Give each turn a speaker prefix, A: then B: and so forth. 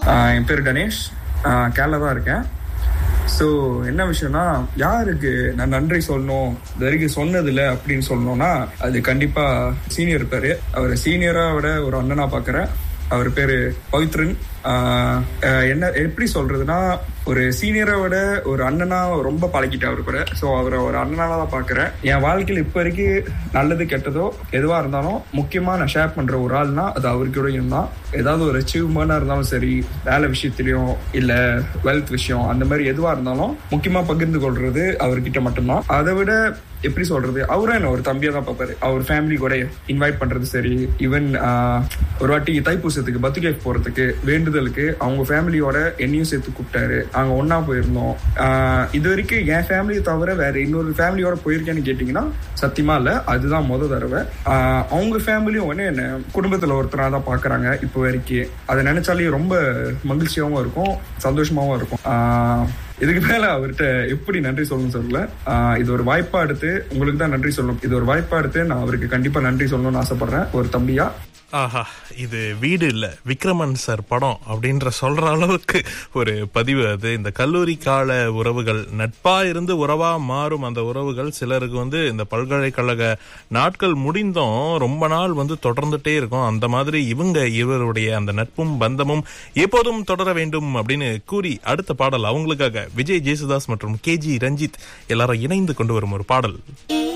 A: ஆஹ் என் பேர் கணேஷ் ஆஹ் கேரளா தான் இருக்கேன் ஸோ என்ன விஷயம்னா யாருக்கு நான் நன்றி சொல்லணும் இது வரைக்கும் சொன்னதில்ல அப்படின்னு சொல்லணும்னா அது கண்டிப்பா சீனியர் இருப்பாரு அவர் சீனியரா விட ஒரு அண்ணனா பார்க்குறேன் அவர் பேரு பவித்ரன் ஆஹ் ஆஹ் என்ன எப்படி சொல்றதுன்னா ஒரு சீனியரை விட ஒரு அண்ணனா ரொம்ப பழகிட்டேன் அவர் கூட ஸோ அவரை ஒரு அண்ணனா தான் பார்க்குறேன் என் வாழ்க்கையில் இப்போ வரைக்கும் நல்லது கெட்டதோ எதுவாக இருந்தாலும் முக்கியமாக நான் ஷேர் பண்ணுற ஒரு ஆள்னா அது அவருக்கூடையும் தான் ஏதாவது ஒரு அச்சீவ்மெண்ட்டாக இருந்தாலும் சரி வேலை விஷயத்துலையும் இல்லை வெல்த் விஷயம் அந்த மாதிரி எதுவாக இருந்தாலும் முக்கியமாக பகிர்ந்து கொள்றது அவர்கிட்ட மட்டும்தான் அதை விட எப்படி சொல்றது அவரும் என்ன ஒரு தம்பியா தான் பார்ப்பாரு அவர் ஃபேமிலி கூட இன்வைட் பண்றது சரி ஈவன் ஒரு வாட்டி தைப்பூசத்துக்கு பர்த்டே போறதுக்கு வேண்டுதலுக்கு அவங்க ஃபேமிலியோட என்னையும் சேர்த்து கூப்பிட்டாரு அங்க ஒண்ணா போயிருந்தோம் ஆஹ் இது வரைக்கும் என் ஃபேமிலியை தவிர வேற இன்னொரு ஃபேமிலியோட போயிருக்கேன்னு கேட்டீங்கன்னா சத்தியமா இல்ல அதுதான் முத தடவை ஆஹ் அவங்க ஃபேமிலியும் வந்து என்ன குடும்பத்துல ஒருத்தரா தான் பாக்குறாங்க இப்போ வரைக்கும் அதை நினைச்சாலே ரொம்ப மகிழ்ச்சியாவும் இருக்கும் சந்தோஷமாவும் இருக்கும் ஆஹ் இதுக்கு மேல அவர்கிட்ட எப்படி நன்றி சொல்லணும்னு சொல்லல ஆஹ் இது ஒரு வாய்ப்பா எடுத்து உங்களுக்கு தான் நன்றி சொல்லணும் இது ஒரு வாய்ப்பா எடுத்து நான் அவருக்கு கண்டிப்பா நன்றி சொல்லணும்னு ஆசைப்படுறேன் ஒரு தம்பியா
B: ஆஹா இது வீடு இல்ல விக்ரமன் சார் படம் அப்படின்ற சொல்ற அளவுக்கு ஒரு பதிவு அது இந்த கல்லூரி கால உறவுகள் நட்பா இருந்து உறவா மாறும் அந்த உறவுகள் சிலருக்கு வந்து இந்த பல்கலைக்கழக நாட்கள் முடிந்தும் ரொம்ப நாள் வந்து தொடர்ந்துட்டே இருக்கும் அந்த மாதிரி இவங்க இவருடைய அந்த நட்பும் பந்தமும் எப்போதும் தொடர வேண்டும் அப்படின்னு கூறி அடுத்த பாடல் அவங்களுக்காக விஜய் ஜேசுதாஸ் மற்றும் கேஜி ரஞ்சித் எல்லாரும் இணைந்து கொண்டு வரும் ஒரு பாடல்